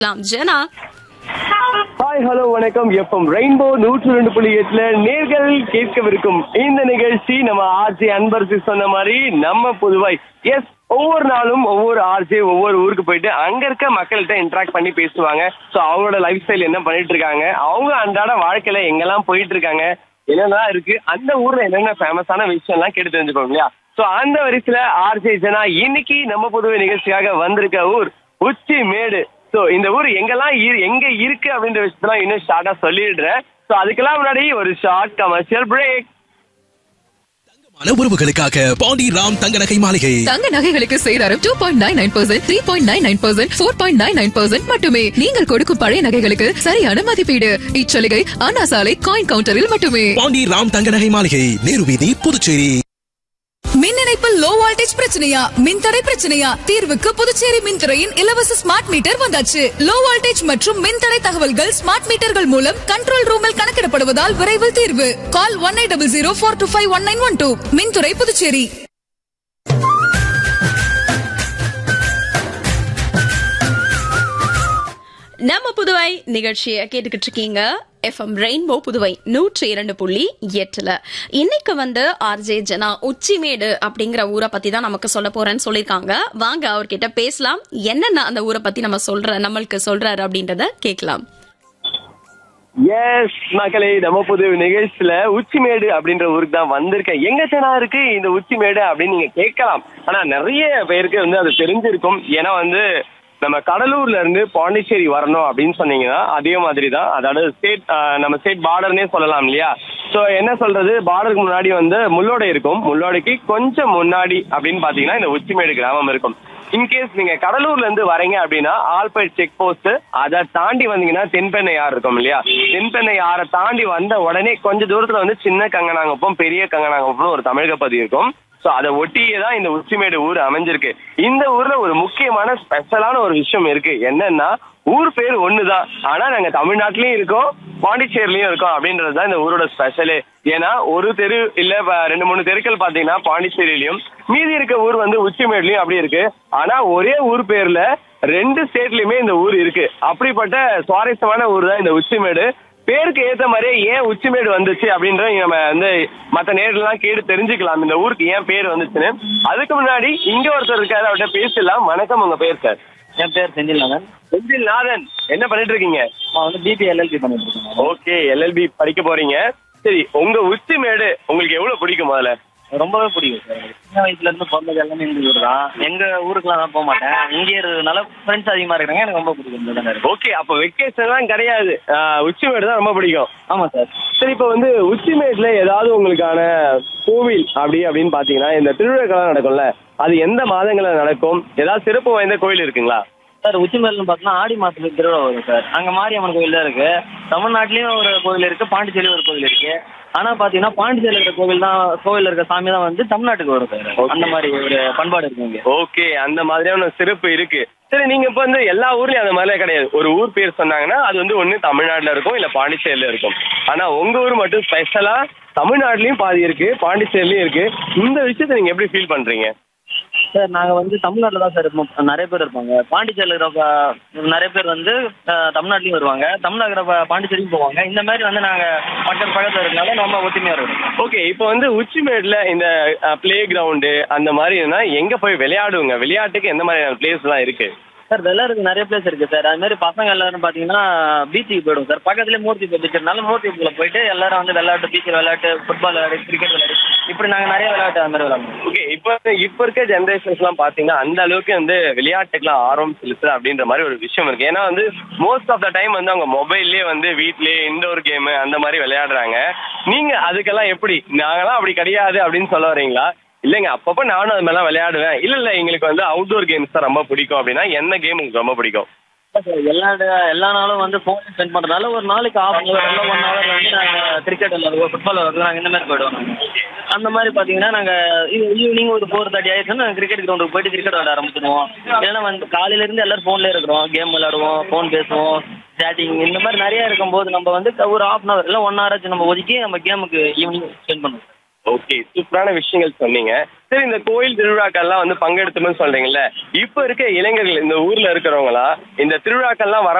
லாம் Jana hi hello வணக்கம் FM rainbow நூற்று ரெண்டு புள்ளி எட்டுல நேர்கள் கேட்கவிருக்கும் இந்த நிகழ்ச்சி நம்ம ஆர்ஜே அன்பரசு சொன்ன மாதிரி நம்ம புதுவாய் எஸ் ஒவ்வொரு நாளும் ஒவ்வொரு ஆர்ஜே ஒவ்வொரு ஊருக்கு போயிட்டு அங்க இருக்க மக்கள்கிட்ட இன்டராக்ட் பண்ணி பேசுவாங்க ஸோ அவங்களோட லைஃப் ஸ்டைல் என்ன பண்ணிட்டு இருக்காங்க அவங்க அன்றாட வாழ்க்கையில எங்கெல்லாம் போயிட்டு இருக்காங்க என்னெல்லாம் இருக்கு அந்த ஊர்ல என்னென்ன ஃபேமஸான விஷயம்லாம் கேட்டு தெரிஞ்சுப்போம் இல்லையா ஸோ அந்த வரிசையில ஆர்ஜே ஜனா இன்னைக்கு நம்ம புதுவை நிகழ்ச்சிக்காக வந்திருக்க ஊர் உச்சி மேடு சோ இந்த ஊர் எங்கெல்லாம் இரு- எங்க இருக்கு அப்படின்ற விஷயத்தெல்லாம் இன்னும் ஷார்ட்டா சொல்லிடுறேன் சோ அதுக்கெல்லாம் முன்னாடி ஒரு ஷார்ட் கமர்ஷியல் பிரேக் மன உறவுகளுக்காக பாண்டி ராம் தங்க நகை மாளிகை தங்க நகைகளுக்கு சேதாரம் two point nine nine percent three point nine nine percent four point nine nine percent மட்டுமே நீங்கள் கொடுக்கும் பழைய நகைகளுக்கு சரியான மதிப்பீடு இச்சலுகை அண்ணா சாலை காயின் கவுண்டரில் மட்டுமே பாண்டி ராம் தங்க நகை மாளிகை நேரு வீதி புதுச்சேரி மின் இணைப்பில் லோ வோல்டேஜ் பிரச்சனையா மின்தடை பிரச்சனையா தீர்வுக்கு புதுச்சேரி மின்துறையின் இலவச ஸ்மார்ட் மீட்டர் வந்தாச்சு லோ வோல்டேஜ் மற்றும் மின்தடை தகவல்கள் ஸ்மார்ட் மீட்டர்கள் மூலம் கண்ட்ரோல் ரூமில் கணக்கிடப்படுவதால் விரைவில் தீர்வு call one eight double zero four two five one nine one two மின்துறை புதுச்சேரி நம்ம புதுவை நிகழ்ச்சியை கேட்டுக்கிட்டு இருக்கீங்க எஃப்எம் ரெயின்போ புதுவை நூற்றி இரண்டு புள்ளி எட்டுல இன்னைக்கு வந்து ஆர்ஜே ஜனா உச்சிமேடு அப்படிங்கிற ஊரை பத்தி தான் நமக்கு சொல்ல போறேன்னு சொல்லியிருக்காங்க வாங்க அவர்கிட்ட பேசலாம் என்னென்ன அந்த ஊரை பத்தி நம்ம சொல்ற நம்மளுக்கு சொல்றாரு அப்படின்றத கேட்கலாம் எஸ் மக்களே நம்ம புது நிகழ்ச்சியில உச்சிமேடு அப்படின்ற ஊருக்கு தான் வந்திருக்கேன் எங்க சேனா இருக்கு இந்த உச்சிமேடு அப்படின்னு நீங்க கேட்கலாம் ஆனா நிறைய பேருக்கு வந்து அது தெரிஞ்சிருக்கும் ஏன்னா வந்து நம்ம கடலூர்ல இருந்து பாண்டிச்சேரி வரணும் அப்படின்னு சொன்னீங்கன்னா அதே மாதிரி தான் அதாவது ஸ்டேட் நம்ம ஸ்டேட் பார்டர்னே சொல்லலாம் இல்லையா ஸோ என்ன சொல்றது பார்டருக்கு முன்னாடி வந்து முள்ளோடை இருக்கும் முள்ளோடைக்கு கொஞ்சம் முன்னாடி அப்படின்னு பாத்தீங்கன்னா இந்த உச்சிமேடு கிராமம் இருக்கும் இன்கேஸ் நீங்க கடலூர்ல இருந்து வரீங்க அப்படின்னா ஆல்பேட் செக் போஸ்ட் அதை தாண்டி வந்தீங்கன்னா தென்பெண்ணை ஆறு இருக்கும் இல்லையா தென்பெண்ணை ஆறை தாண்டி வந்த உடனே கொஞ்ச தூரத்துல வந்து சின்ன கங்கனாங்குப்பம் பெரிய கங்கனாங்குப்பம்னு ஒரு தமிழக பகுதி இருக்கும் சோ அதை ஒட்டியே தான் இந்த உச்சிமேடு ஊர் அமைஞ்சிருக்கு இந்த ஊர்ல ஒரு முக்கியமான ஸ்பெஷலான ஒரு விஷயம் இருக்கு என்னன்னா ஊர் பேர் ஒண்ணுதான் ஆனா நாங்க தமிழ்நாட்டிலயும் இருக்கோம் பாண்டிச்சேரிலயும் இருக்கோம் அப்படின்றது தான் இந்த ஊரோட ஸ்பெஷலே ஏன்னா ஒரு தெரு இல்ல ப- ரெண்டு மூணு தெருக்கள் பாத்தீங்கன்னா பாண்டிச்சேரியிலயும் மீதி இருக்க ஊர் வந்து உச்சிமேட்லயும் அப்படி இருக்கு ஆனா ஒரே ஊர் பேர்ல ரெண்டு ஸ்டேட்லயுமே இந்த ஊர் இருக்கு அப்படிப்பட்ட சுவாரஸ்யமான ஊர் தான் இந்த உச்சிமேடு பேருக்கு ஏத்த மாதிரியே ஏன் உச்சிமேடு வந்துச்சு அப்படின்ற நம்ம வந்து மத்த நேரெல்லாம் கேட்டு தெரிஞ்சுக்கலாம் இந்த ஊருக்கு ஏன் பேர் வந்துச்சுன்னு அதுக்கு முன்னாடி இங்க ஒருத்தர் இருக்காரு அவர்கிட்ட பேசலாம் வணக்கம் உங்க பேர் சார் என் பேர் செந்தில் நாதன் செந்தில் நாதன் என்ன பண்ணிட்டு இருக்கீங்க நான் வந்து பிபி எல்எல்பி பண்ணிட்டு இருக்கேன் ஓகே எல்எல்பி படிக்க போறீங்க சரி உங்க உச்சிமேடு உங்களுக்கு எவ்வளவு பிடிக்கும் முதல்ல ரொம்பவே பிடிக்கும் சார் சின்ன வயசுல இருந்து பிறந்தது எல்லாமே இந்த ஊர் தான் எங்க ஊருக்குலாம் நான் போக மாட்டேன் இங்கே இருக்கிறதுனால ஃப்ரெண்ட்ஸ் அதிகமா இருக்கிறாங்க எனக்கு ரொம்ப பிடிக்கும் இந்த இடம் ஓகே அப்ப வெக்கேஷன் எல்லாம் கிடையாது ஆஹ் உச்சிமேடு தான் ரொம்ப பிடிக்கும் ஆமா சார் சரி இப்போ வந்து உச்சிமேட்ல ஏதாவது உங்களுக்கான கோவில் அப்படி அப்படின்னு பாத்தீங்கன்னா இந்த திருவிழாக்கெல்லாம் நடக்கும்ல அது எந்த மாதங்கள்ல நடக்கும் ஏதாவது சிறப்பு வாய்ந்த கோவில் இருக்குங்களா சார் உச்சிமேல்னு பார்த்தீங்கன்னா ஆடி மாசத்துக்கு திருவிழா வரும் சார் அங்க மாரியம்மன் கோயில் தான் இருக்கு தமிழ்நாட்டிலயும் ஒரு கோவில் இருக்கு பாண்டிச்சேரியும் ஒரு கோவில் இருக்கு ஆனா பாத்தீங்கன்னா பாண்டிச்சேரியில் இருக்கிற கோவில் தான் கோவில் இருக்க சாமி தான் வந்து தமிழ்நாட்டுக்கு வரும் சார் அந்த மாதிரி ஒரு பண்பாடு இருக்கு இங்க ஓகே அந்த மாதிரியான ஒரு சிறப்பு இருக்கு சரி நீங்க இப்ப வந்து எல்லா ஊர்லயும் அந்த மாதிரிலாம் கிடையாது ஒரு ஊர் பேர் சொன்னாங்கன்னா அது வந்து ஒண்ணு தமிழ்நாட்டுல இருக்கும் இல்ல பாண்டிச்சேரியில இருக்கும் ஆனா உங்க ஊர் மட்டும் ஸ்பெஷலா தமிழ்நாட்டுலயும் பாதி இருக்கு பாண்டிச்சேரிலயும் இருக்கு இந்த விஷயத்தை நீங்க எப்படி ஃபீல் பண்றீங்க சார் நாங்க வந்து தமிழ்நாட்டில் தான் சார் இருப்போம் நிறைய பேர் இருப்பாங்க பாண்டிச்சேரியில் இருக்கிற நிறைய பேர் வந்து அஹ், தமிழ்நாட்டிலையும் வருவாங்க தமிழ்நாடு இருக்கிற பாண்டிச்சேரியும் போவாங்க இந்த மாதிரி வந்து நாங்க பக்கத்து பக்கத்துல இருக்கனால ரொம்ப ஒத்துமையா இருக்கோம் ஓகே இப்போ வந்து உச்சிமேட்ல இந்த பிளே கிரவுண்டு அந்த மாதிரினா எங்க போய் விளையாடுவங்க விளையாட்டுக்கு எந்த மாதிரியான பிளேஸ் எல்லாம் இருக்கு சார் விளையாடுறதுக்கு நிறைய பிளேஸ் இருக்கு சார் அது மாதிரி பசங்க எல்லாரும் பாத்தீங்கன்னா பீச்சுக்கு போயிடும் சார் பக்கத்துலேயே மூர்த்தி பீச் இருக்கிறதுனால மூர்த்தி பீச்சில் போயிட்டு எல்லாரும் வந்து விளையாட்டு பீச்சில் விளையாட்டு ஃபுட்பால் விளையாடு கிரிக்கெட் விளையாடு இப்படி நாங்க நிறைய விளையாட்டு அந்த மாதிரி விளையாடுவோம் ஓகே இப்போ இப்போ இருக்க ஜென்ரேஷன்ஸ் எல்லாம் பாத்தீங்கன்னா அந்த அளவுக்கு வந்து விளையாட்டுக்குலாம் ஆர்வம் செலுத்து அப்படின்ற மாதிரி ஒரு விஷயம் இருக்கு ஏன்னா வந்து மோஸ்ட் ஆஃப் த டைம் வந்து அவங்க மொபைல்லயே வந்து வீட்லயே இன்டோர் கேம் அந்த மாதிரி விளையாடுறாங்க நீங்க அதுக்கெல்லாம் எப்படி நாங்கெல்லாம் அப்படி கிடையாது அப்படின்னு சொல்ல வரீங்களா இல்லைங்க அப்பப்போ நானும் அது மாதிரிலாம் விளையாடுவேன் இல்ல இல்ல எங்களுக்கு வந்து அவுட்டோர் கேம்ஸ் தான் ரொம்ப பிடிக்கும் அப்படின்னா என்ன கேம் உங்களுக்கு ரொம்ப பிடிக்கும் சார் எல்லா ட- எல்லா நாளும் வந்து ஃபோன் ஸ்பெண்ட் பண்றதுனால ஒரு நாளைக்கு ஆஃப் அன் ஹவர் இல்லை ஒன் ஹவர் வந்து நாங்கள் கிரிக்கெட் விளையாடுவோம் ஃபுட்பால் விளையாடுவோம் நாங்கள் இந்த மாதிரி போயிடுவோம் நாங்க. அந்த மாதிரி பார்த்தீங்கன்னா நாங்கள் ஈவினிங் ஒரு ஃபோர் தேர்ட்டி ஆயிடுச்சுன்னா நாங்கள் கிரிக்கெட் கிரவுண்டுக்கு போயிட்டு கிரிக்கெட் விளையாட ஆரம்பிச்சிடுவோம் இல்லைன்னா வந்து காலையில இருந்து எல்லாரும் ஃபோன்லேயே இருக்கிறோம் கேம் விளையாடுவோம் ஃபோன் பேசுவோம் சேட்டிங் இந்த மாதிரி நிறைய இருக்கும்போது நம்ம வந்து ஒரு ஹாஃப் அன் ஹவர் இல்லை ஒன் ஹவர் ஆச்சு நம்ம ஒதுக்கி நம்ம கேமுக்கு ஈவினிங் ஸ்பெண்ட் பண்ணுவோம் ஓகே சூப்பரான விஷயங்கள் சொன்னீங்க சரி இந்த கோயில் திருவிழாக்கள்லாம் வந்து பங்கெடுத்துமே சொல்றீங்கல்ல இப்ப இருக்க இளைஞர்கள் இந்த ஊர்ல இருக்கிறவங்களா இந்த திருவிழாக்கள்லாம் வர